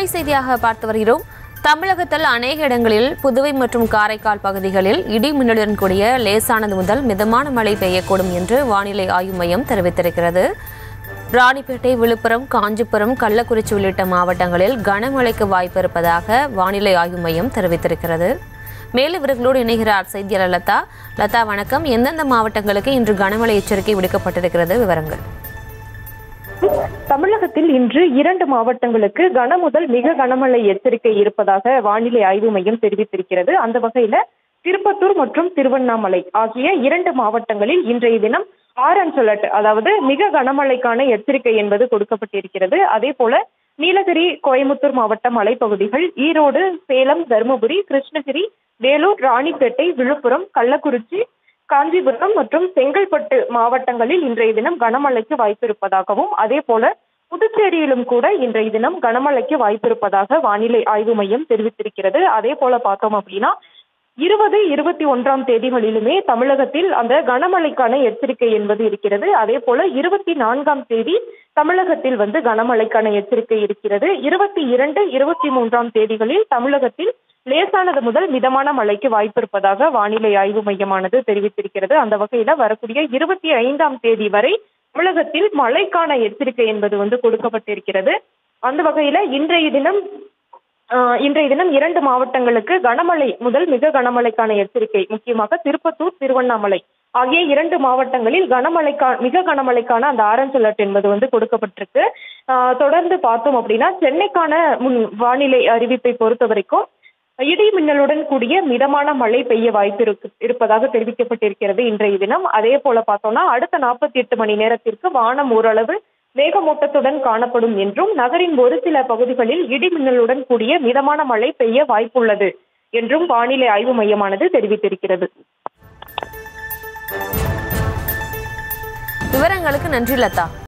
செய்தியாக பார்த்து வருகிறோம் தமிழகத்தில் அநேக இடங்களில் புதுவை மற்றும் காரைக்கால் பகுதிகளில் இடி மின்னலுடன் கூடிய லேசானது முதல் மிதமான மழை பெய்யக்கூடும் என்று வானிலை ஆய்வு மையம் தெரிவித்திருக்கிறது ராணிப்பேட்டை விழுப்புரம் காஞ்சிபுரம் கள்ளக்குறிச்சி உள்ளிட்ட மாவட்டங்களில் கனமழைக்கு வாய்ப்பு இருப்பதாக வானிலை ஆய்வு மையம் தெரிவித்திருக்கிறது மேலும் இவர்களோடு இணைகிறார் செய்தியாளர் லதா லதா வணக்கம் எந்தெந்த மாவட்டங்களுக்கு இன்று கனமழை எச்சரிக்கை விடுக்கப்பட்டிருக்கிறது விவரங்கள் தமிழகத்தில் இன்று இரண்டு மாவட்டங்களுக்கு கன முதல் மிக கனமழை எச்சரிக்கை இருப்பதாக வானிலை ஆய்வு மையம் தெரிவித்திருக்கிறது அந்த வகையில திருப்பத்தூர் மற்றும் திருவண்ணாமலை ஆகிய இரண்டு மாவட்டங்களில் இன்றைய தினம் ஆரஞ்ச் அலர்ட் அதாவது மிக கனமழைக்கான எச்சரிக்கை என்பது கொடுக்கப்பட்டிருக்கிறது அதே போல நீலகிரி கோயமுத்தூர் மாவட்ட மலைப்பகுதிகள் ஈரோடு சேலம் தருமபுரி கிருஷ்ணகிரி வேலூர் ராணிப்பேட்டை விழுப்புரம் கள்ளக்குறிச்சி காஞ்சிபுரம் மற்றும் செங்கல்பட்டு மாவட்டங்களில் இன்றைய தினம் கனமழைக்கு வாய்ப்பு இருப்பதாகவும் அதே போல புதுச்சேரியிலும் கூட இன்றைய தினம் கனமழைக்கு வாய்ப்பு இருப்பதாக வானிலை ஆய்வு மையம் தெரிவித்திருக்கிறது அதே போல பார்த்தோம் அப்படின்னா இருபது இருபத்தி ஒன்றாம் தேதிகளிலுமே தமிழகத்தில் அந்த கனமழைக்கான எச்சரிக்கை என்பது இருக்கிறது அதே போல இருபத்தி நான்காம் தேதி தமிழகத்தில் வந்து கனமழைக்கான எச்சரிக்கை இருக்கிறது இருபத்தி இரண்டு இருபத்தி மூன்றாம் தேதிகளில் தமிழகத்தில் லேசானது முதல் மிதமான மழைக்கு வாய்ப்பு இருப்பதாக வானிலை ஆய்வு மையமானது தெரிவித்திருக்கிறது அந்த வகையில வரக்கூடிய இருபத்தி ஐந்தாம் தேதி வரை தமிழகத்தில் மழைக்கான எச்சரிக்கை என்பது வந்து கொடுக்கப்பட்டிருக்கிறது அந்த வகையில இன்றைய தினம் ஆஹ் இன்றைய தினம் இரண்டு மாவட்டங்களுக்கு கனமழை முதல் மிக கனமழைக்கான எச்சரிக்கை முக்கியமாக திருப்பத்தூர் திருவண்ணாமலை ஆகிய இரண்டு மாவட்டங்களில் கனமழைக்கா மிக கனமழைக்கான அந்த ஆரஞ்ச் அலர்ட் என்பது வந்து கொடுக்கப்பட்டிருக்கு ஆஹ் தொடர்ந்து பார்த்தோம் அப்படின்னா சென்னைக்கான முன் வானிலை அறிவிப்பை பொறுத்த வரைக்கும் இடி மின்னலுடன் கூடிய மிதமான மழை பெய்ய வாய்ப்பு இருக்கு இருப்பதாக தெரிவிக்கப்பட்டிருக்கிறது இன்றைய தினம் அதே போல பார்த்தோம்னா அடுத்த நாற்பத்தி எட்டு மணி நேரத்திற்கு வானம் ஓரளவு மேகமூட்டத்துடன் காணப்படும் என்றும் நகரின் ஒரு சில பகுதிகளில் இடி மின்னலுடன் கூடிய மிதமான மழை பெய்ய வாய்ப்புள்ளது என்றும் வானிலை ஆய்வு மையமானது தெரிவித்திருக்கிறது விவரங்களுக்கு நன்றி லதா